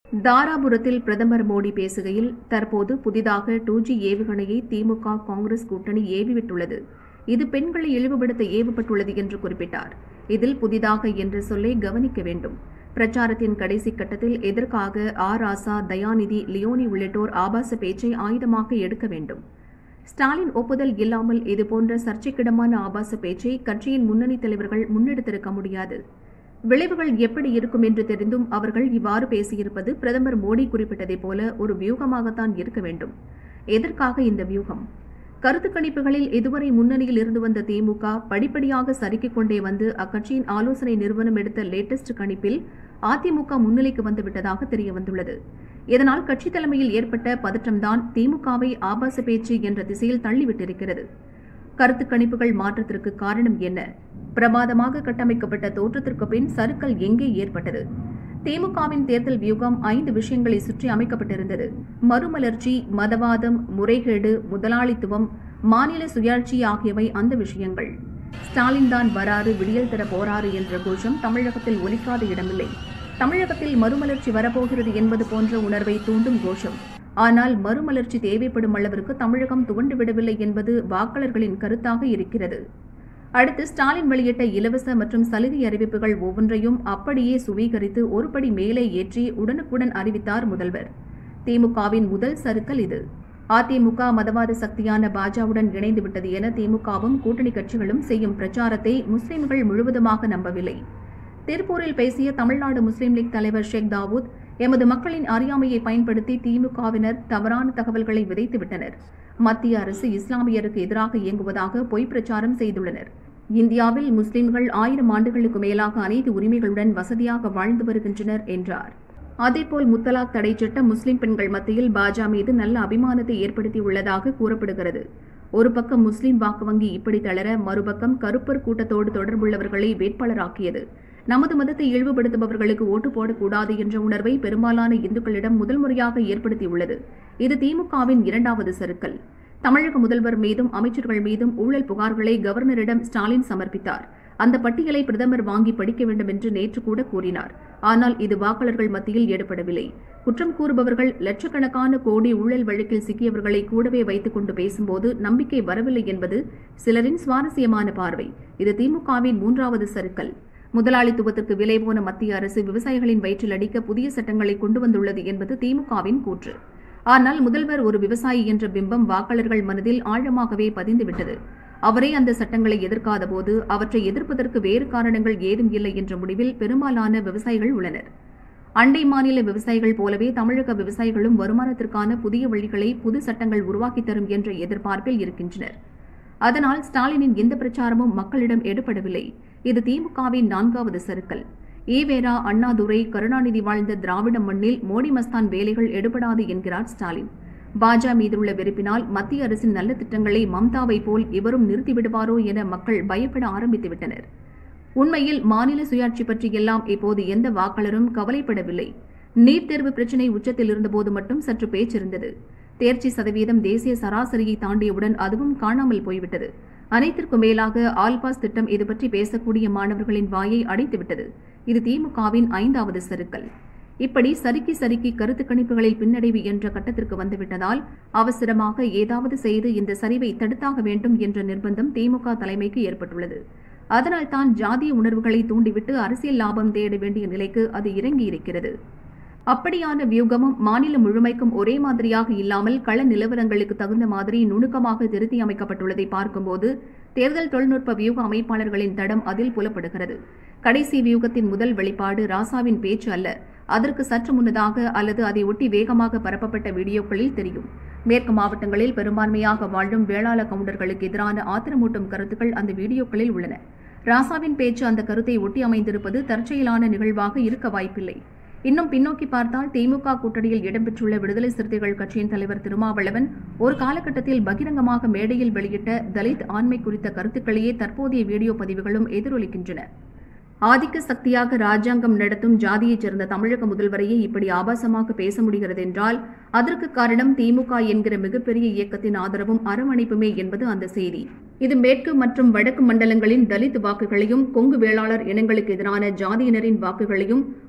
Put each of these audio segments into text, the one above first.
தாராபுரத்தில் பிரதமர் மோடி பேசுகையில் தற்போது புதிதாக டூ ஜி ஏவுகணையை திமுக காங்கிரஸ் கூட்டணி ஏவிவிட்டுள்ளது இது பெண்களை இழிவுபடுத்த ஏவப்பட்டுள்ளது என்று குறிப்பிட்டார் இதில் புதிதாக என்ற சொல்லை கவனிக்க வேண்டும் பிரச்சாரத்தின் கடைசி கட்டத்தில் எதற்காக ஆ ராசா தயாநிதி லியோனி உள்ளிட்டோர் ஆபாச பேச்சை ஆயுதமாக எடுக்க வேண்டும் ஸ்டாலின் ஒப்புதல் இல்லாமல் இதுபோன்ற சர்ச்சைக்கிடமான ஆபாச பேச்சை கட்சியின் முன்னணி தலைவர்கள் முன்னெடுத்திருக்க முடியாது விளைவுகள் எப்படி இருக்கும் என்று தெரிந்தும் அவர்கள் இவ்வாறு பேசியிருப்பது பிரதமர் மோடி குறிப்பிட்டதைப் போல ஒரு வியூகமாகத்தான் இருக்க வேண்டும் எதற்காக இந்த வியூகம் கருத்து கணிப்புகளில் இதுவரை முன்னணியில் இருந்து வந்த திமுக படிப்படியாக சறுக்கிக் கொண்டே வந்து அக்கட்சியின் ஆலோசனை நிறுவனம் எடுத்த லேட்டஸ்ட் கணிப்பில் அதிமுக முன்னிலைக்கு வந்துவிட்டதாக தெரியவந்துள்ளது இதனால் கட்சி தலைமையில் ஏற்பட்ட பதற்றம்தான் திமுகவை ஆபாச பேச்சு என்ற திசையில் தள்ளிவிட்டிருக்கிறது கருத்து கணிப்புகள் மாற்றத்திற்கு காரணம் என்ன பிரமாதமாக கட்டமைக்கப்பட்ட தோற்றத்திற்கு பின் சறுக்கல் எங்கே ஏற்பட்டது திமுகவின் தேர்தல் வியூகம் ஐந்து விஷயங்களை சுற்றி அமைக்கப்பட்டிருந்தது மறுமலர்ச்சி மதவாதம் முறைகேடு முதலாளித்துவம் மாநில சுயாட்சி ஆகியவை அந்த விஷயங்கள் ஸ்டாலின் தான் வராறு விடியல் தர போராறு என்ற கோஷம் தமிழகத்தில் ஒலிக்காத இடமில்லை தமிழகத்தில் மறுமலர்ச்சி வரப்போகிறது என்பது போன்ற உணர்வை தூண்டும் கோஷம் ஆனால் மறுமலர்ச்சி தேவைப்படும் அளவிற்கு தமிழகம் துவண்டு விடவில்லை என்பது வாக்காளர்களின் கருத்தாக இருக்கிறது அடுத்து ஸ்டாலின் வெளியிட்ட இலவச மற்றும் சலுகை அறிவிப்புகள் ஒவ்வொன்றையும் அப்படியே சுவீகரித்து ஒருபடி மேலே ஏற்றி உடனுக்குடன் அறிவித்தார் முதல்வர் திமுகவின் முதல் சறுக்கல் இது அதிமுக மதவாத சக்தியான பாஜவுடன் இணைந்து விட்டது என திமுகவும் கூட்டணி கட்சிகளும் செய்யும் பிரச்சாரத்தை முஸ்லிம்கள் முழுவதுமாக நம்பவில்லை திருப்பூரில் பேசிய தமிழ்நாடு முஸ்லீம் லீக் தலைவர் ஷேக் தாவூத் எமது மக்களின் அறியாமையை பயன்படுத்தி திமுகவினர் தவறான தகவல்களை விதைத்துவிட்டனர் மத்திய அரசு இஸ்லாமியருக்கு எதிராக இயங்குவதாக பொய் பிரச்சாரம் செய்துள்ளனர் இந்தியாவில் முஸ்லிம்கள் ஆயிரம் ஆண்டுகளுக்கு மேலாக அனைத்து உரிமைகளுடன் வசதியாக வாழ்ந்து வருகின்றனர் என்றார் அதேபோல் முத்தலாக் தடை சட்டம் முஸ்லிம் பெண்கள் மத்தியில் பாஜ மீது நல்ல அபிமானத்தை ஏற்படுத்தியுள்ளதாக கூறப்படுகிறது ஒரு பக்கம் முஸ்லிம் வாக்கு வங்கி இப்படி தளர மறுபக்கம் கருப்பர் கூட்டத்தோடு தொடர்புள்ளவர்களை வேட்பாளராக்கியது நமது மதத்தை இழிவுபடுத்துபவர்களுக்கு ஓட்டு போடக்கூடாது என்ற உணர்வை பெரும்பாலான இந்துக்களிடம் முதல் முறையாக ஏற்படுத்தியுள்ளது இது திமுகவின் இரண்டாவது சறுக்கல் தமிழக முதல்வர் மீதும் அமைச்சர்கள் மீதும் ஊழல் புகார்களை கவர்னரிடம் ஸ்டாலின் சமர்ப்பித்தார் அந்த பட்டியலை பிரதமர் வாங்கி படிக்க வேண்டும் என்று நேற்று கூட கூறினார் ஆனால் இது வாக்காளர்கள் மத்தியில் ஏற்படவில்லை குற்றம் கூறுபவர்கள் லட்சக்கணக்கான கோடி ஊழல் வழக்கில் சிக்கியவர்களை கூடவே வைத்துக் கொண்டு பேசும்போது நம்பிக்கை வரவில்லை என்பது சிலரின் சுவாரஸ்யமான பார்வை இது திமுகவின் மூன்றாவது சறுக்கல் முதலாளித்துவத்திற்கு விலை போன மத்திய அரசு விவசாயிகளின் வயிற்றில் அடிக்க புதிய சட்டங்களை கொண்டு வந்துள்ளது என்பது திமுகவின் கூற்று ஆனால் முதல்வர் ஒரு விவசாயி என்ற பிம்பம் வாக்காளர்கள் மனதில் ஆழமாகவே பதிந்துவிட்டது அவரே அந்த சட்டங்களை எதிர்க்காத போது அவற்றை எதிர்ப்பதற்கு வேறு காரணங்கள் ஏதும் இல்லை என்ற முடிவில் பெரும்பாலான விவசாயிகள் உள்ளனர் அண்டை மாநில விவசாயிகள் போலவே தமிழக விவசாயிகளும் வருமானத்திற்கான புதிய வழிகளை புது சட்டங்கள் உருவாக்கித் தரும் என்ற எதிர்பார்ப்பில் இருக்கின்றனர் அதனால் ஸ்டாலினின் எந்த பிரச்சாரமும் மக்களிடம் எடுபடவில்லை இது திமுகவின் நான்காவது சறுக்கல் ஈவேரா அண்ணாதுரை கருணாநிதி வாழ்ந்த திராவிட மண்ணில் மோடி மஸ்தான் வேலைகள் எடுபடாது என்கிறார் ஸ்டாலின் பாஜ மீதுள்ள வெறுப்பினால் மத்திய அரசின் நல்ல திட்டங்களை மம்தாவை போல் இவரும் நிறுத்திவிடுவாரோ என மக்கள் பயப்பட ஆரம்பித்துவிட்டனர் உண்மையில் மாநில சுயாட்சி பற்றி எல்லாம் இப்போது எந்த வாக்காளரும் கவலைப்படவில்லை நீட் தேர்வு பிரச்சினை உச்சத்தில் இருந்தபோது மட்டும் சற்று பேச்சிருந்தது தேர்ச்சி சதவீதம் தேசிய சராசரியை தாண்டியவுடன் அதுவும் காணாமல் போய்விட்டது அனைத்திற்கும் மேலாக ஆல்பாஸ் திட்டம் இது பற்றி பேசக்கூடிய மாணவர்களின் வாயை அடைத்துவிட்டது இது திமுகவின் ஐந்தாவது சறுக்கல் இப்படி சறுக்கி சறுக்கி கருத்து கணிப்புகளில் பின்னடைவு என்ற கட்டத்திற்கு வந்துவிட்டதால் அவசரமாக ஏதாவது செய்து இந்த சரிவை தடுத்தாக வேண்டும் என்ற நிர்பந்தம் திமுக தலைமைக்கு ஏற்பட்டுள்ளது அதனால் தான் ஜாதிய உணர்வுகளை தூண்டிவிட்டு அரசியல் லாபம் தேட வேண்டிய நிலைக்கு அது இறங்கியிருக்கிறது அப்படியான வியூகமும் மாநிலம் முழுமைக்கும் ஒரே மாதிரியாக இல்லாமல் கள நிலவரங்களுக்கு தகுந்த மாதிரி நுணுக்கமாக திருத்தி அமைக்கப்பட்டுள்ளதை பார்க்கும்போது தேர்தல் தொழில்நுட்ப வியூக அமைப்பாளர்களின் தடம் அதில் புலப்படுகிறது கடைசி வியூகத்தின் முதல் வெளிப்பாடு ராசாவின் பேச்சு அல்ல அதற்கு சற்று முன்னதாக அல்லது அதை ஒட்டி வேகமாக பரப்பப்பட்ட வீடியோக்களில் தெரியும் மேற்கு மாவட்டங்களில் பெரும்பான்மையாக வாழும் வேளாள கவுண்டர்களுக்கு எதிரான ஆத்திரமூட்டும் கருத்துக்கள் அந்த வீடியோக்களில் உள்ளன ராசாவின் பேச்சு அந்த கருத்தை ஒட்டி அமைந்திருப்பது தற்செயலான நிகழ்வாக இருக்க வாய்ப்பில்லை இன்னும் பின்னோக்கி பார்த்தால் திமுக கூட்டணியில் இடம்பெற்றுள்ள விடுதலை சிறுத்தைகள் கட்சியின் தலைவர் திருமாவளவன் ஒரு காலகட்டத்தில் பகிரங்கமாக மேடையில் வெளியிட்ட தலித் ஆண்மை குறித்த கருத்துக்களையே தற்போதைய வீடியோ பதிவுகளும் எதிரொலிக்கின்றன ஆதிக்க சக்தியாக ராஜாங்கம் நடத்தும் ஜாதியைச் சேர்ந்த தமிழக முதல்வரையே இப்படி ஆபாசமாக பேச முடிகிறது என்றால் அதற்கு காரணம் திமுக என்கிற மிகப்பெரிய இயக்கத்தின் ஆதரவும் அரவணைப்புமே என்பது அந்த செய்தி இது மேற்கு மற்றும் வடக்கு மண்டலங்களின் தலித் வாக்குகளையும் கொங்கு வேளாளர் இனங்களுக்கு எதிரான ஜாதியினரின் வாக்குகளையும்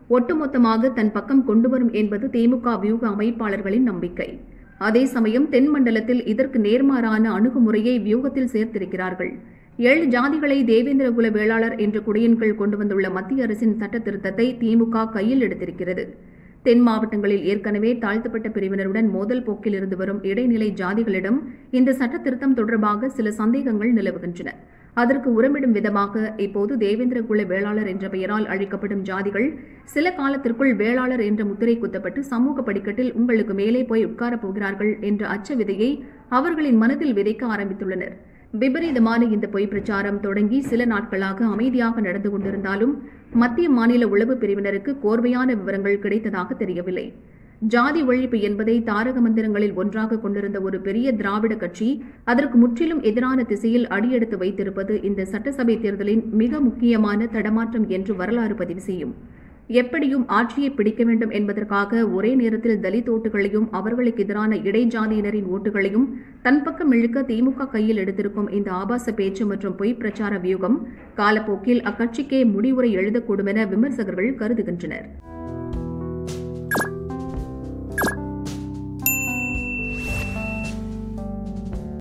ஒட்டுமொத்தமாக தன் பக்கம் கொண்டுவரும் என்பது திமுக வியூக அமைப்பாளர்களின் நம்பிக்கை அதே சமயம் தென் மண்டலத்தில் இதற்கு நேர்மாறான அணுகுமுறையை வியூகத்தில் சேர்த்திருக்கிறார்கள் ஏழு ஜாதிகளை தேவேந்திரகுல வேளாளர் என்ற குடியின்கள் கொண்டு வந்துள்ள மத்திய அரசின் சட்ட திருத்தத்தை திமுக கையில் எடுத்திருக்கிறது தென் மாவட்டங்களில் ஏற்கனவே தாழ்த்தப்பட்ட பிரிவினருடன் மோதல் போக்கில் இருந்து வரும் இடைநிலை ஜாதிகளிடம் இந்த சட்ட திருத்தம் தொடர்பாக சில சந்தேகங்கள் நிலவுகின்றன அதற்கு உரமிடும் விதமாக இப்போது தேவேந்திர குல வேளாளர் என்ற பெயரால் அழைக்கப்படும் ஜாதிகள் சில காலத்திற்குள் வேளாளர் என்ற முத்திரை குத்தப்பட்டு சமூக படிக்கட்டில் உங்களுக்கு மேலே போய் உட்காரப் போகிறார்கள் என்ற அச்ச விதையை அவர்களின் மனதில் விதைக்க ஆரம்பித்துள்ளனர் விபரீதமான இந்த பொய் பிரச்சாரம் தொடங்கி சில நாட்களாக அமைதியாக நடந்து கொண்டிருந்தாலும் மத்திய மாநில உளவு பிரிவினருக்கு கோர்வையான விவரங்கள் கிடைத்ததாக தெரியவில்லை ஜாதி ஒழிப்பு என்பதை தாரக மந்திரங்களில் ஒன்றாக கொண்டிருந்த ஒரு பெரிய திராவிட கட்சி அதற்கு முற்றிலும் எதிரான திசையில் அடியெடுத்து வைத்திருப்பது இந்த சட்டசபை தேர்தலின் மிக முக்கியமான தடமாற்றம் என்று வரலாறு பதிவு செய்யும் எப்படியும் ஆட்சியை பிடிக்க வேண்டும் என்பதற்காக ஒரே நேரத்தில் தலித் ஓட்டுகளையும் அவர்களுக்கு எதிரான இடைஜாதியினரின் ஓட்டுகளையும் தன் பக்கம் இழுக்க திமுக கையில் எடுத்திருக்கும் இந்த ஆபாச பேச்சு மற்றும் பொய் பிரச்சார வியூகம் காலப்போக்கில் அக்கட்சிக்கே முடிவுரை எழுதக்கூடும் என விமர்சகர்கள் கருதுகின்றனர்